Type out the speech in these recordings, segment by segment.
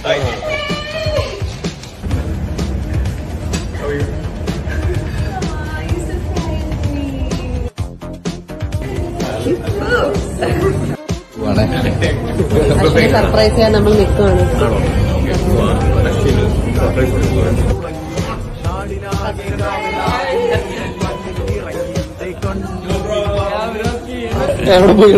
അശ്വിനെ സർപ്രൈസ് ചെയ്യാൻ നമ്മൾ നിൽക്കുവാണ് എവിടെ പോയി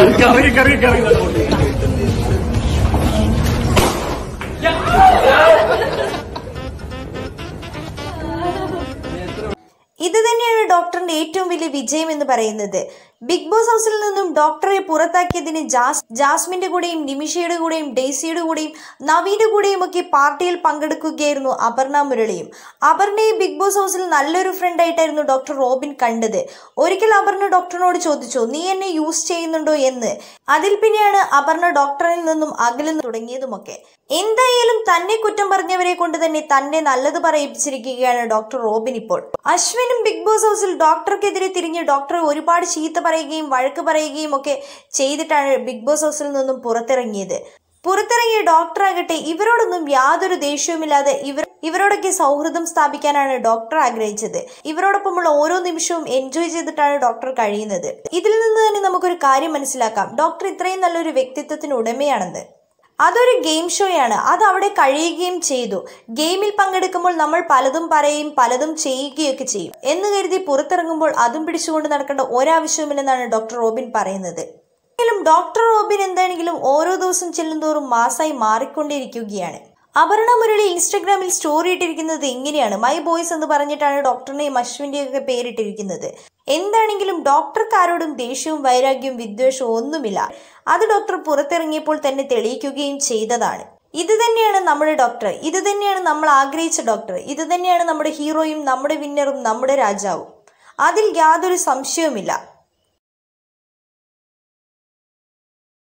ഇത് തന്നെയാണ് ഡോക്ടറിന്റെ ഏറ്റവും വലിയ വിജയം എന്ന് പറയുന്നത് ബിഗ് ബോസ് ഹൗസിൽ നിന്നും ഡോക്ടറെ പുറത്താക്കിയതിന് ജാസ് ജാസ്മിന്റെ കൂടെയും നിമിഷയുടെ കൂടെയും ഡെയ്സിയുടെ കൂടെയും നവീന്റെ കൂടെയും ഒക്കെ പാർട്ടിയിൽ പങ്കെടുക്കുകയായിരുന്നു അപർണ മുരളിയും അപർണയെ ബിഗ് ബോസ് ഹൗസിൽ നല്ലൊരു ഫ്രണ്ട് ആയിട്ടായിരുന്നു ഡോക്ടർ റോബിൻ കണ്ടത് ഒരിക്കൽ അപർണ ഡോക്ടറിനോട് ചോദിച്ചു നീ എന്നെ യൂസ് ചെയ്യുന്നുണ്ടോ എന്ന് അതിൽ പിന്നെയാണ് അപർണ ഡോക്ടറിൽ നിന്നും അകലുന്നു തുടങ്ങിയതുമൊക്കെ എന്തായാലും തന്നെ കുറ്റം പറഞ്ഞവരെ കൊണ്ട് തന്നെ തന്നെ നല്ലത് പറയിപ്പിച്ചിരിക്കുകയാണ് ഡോക്ടർ റോബിൻ ഇപ്പോൾ അശ്വിനും ബിഗ് ബോസ് ഹൗസിൽ ഡോക്ടർക്കെതിരെ തിരിഞ്ഞ് ഡോക്ടറെ ഒരുപാട് ചീത്ത പറയുകയും വഴക്ക് പറയുകയും ഒക്കെ ചെയ്തിട്ടാണ് ബിഗ് ബോസ് ഹൗസിൽ നിന്നും പുറത്തിറങ്ങിയത് പുറത്തിറങ്ങിയ ഡോക്ടറാകട്ടെ ഇവരോടൊന്നും യാതൊരു ദേഷ്യവുമില്ലാതെ ഇവർ ഇവരോടൊക്കെ സൗഹൃദം സ്ഥാപിക്കാനാണ് ഡോക്ടർ ആഗ്രഹിച്ചത് ഇവരോടൊപ്പമുള്ള ഓരോ നിമിഷവും എൻജോയ് ചെയ്തിട്ടാണ് ഡോക്ടർ കഴിയുന്നത് ഇതിൽ നിന്ന് തന്നെ നമുക്കൊരു കാര്യം മനസ്സിലാക്കാം ഡോക്ടർ ഇത്രയും നല്ലൊരു വ്യക്തിത്വത്തിന് ഉടമയാണെന്ന് അതൊരു ഗെയിം ഷോയാണ് അത് അവിടെ കഴിയുകയും ചെയ്തു ഗെയിമിൽ പങ്കെടുക്കുമ്പോൾ നമ്മൾ പലതും പറയും പലതും ചെയ്യുകയൊക്കെ ചെയ്യും എന്ന് കരുതി പുറത്തിറങ്ങുമ്പോൾ അതും പിടിച്ചുകൊണ്ട് നടക്കേണ്ട ഒരാവശ്യവുമില്ലെന്നാണ് ഡോക്ടർ റോബിൻ പറയുന്നത് എങ്കിലും ഡോക്ടർ റോബിൻ എന്താണെങ്കിലും ഓരോ ദിവസം ചെല്ലുന്തോറും മാസായി മാറിക്കൊണ്ടിരിക്കുകയാണ് അപർണ മുരളി ഇൻസ്റ്റഗ്രാമിൽ സ്റ്റോറി ഇട്ടിരിക്കുന്നത് ഇങ്ങനെയാണ് മൈ ബോയ്സ് എന്ന് പറഞ്ഞിട്ടാണ് ഡോക്ടറിനെയും അശ്വിന്റെയും ഒക്കെ പേരിട്ടിരിക്കുന്നത് എന്താണെങ്കിലും ഡോക്ടർക്കാരോടും ദേഷ്യവും വൈരാഗ്യവും വിദ്വേഷവും ഒന്നുമില്ല അത് ഡോക്ടർ പുറത്തിറങ്ങിയപ്പോൾ തന്നെ തെളിയിക്കുകയും ചെയ്തതാണ് ഇത് തന്നെയാണ് നമ്മുടെ ഡോക്ടർ ഇത് തന്നെയാണ് നമ്മൾ ആഗ്രഹിച്ച ഡോക്ടർ ഇത് തന്നെയാണ് നമ്മുടെ ഹീറോയും നമ്മുടെ വിന്നറും നമ്മുടെ രാജാവും അതിൽ യാതൊരു സംശയവുമില്ല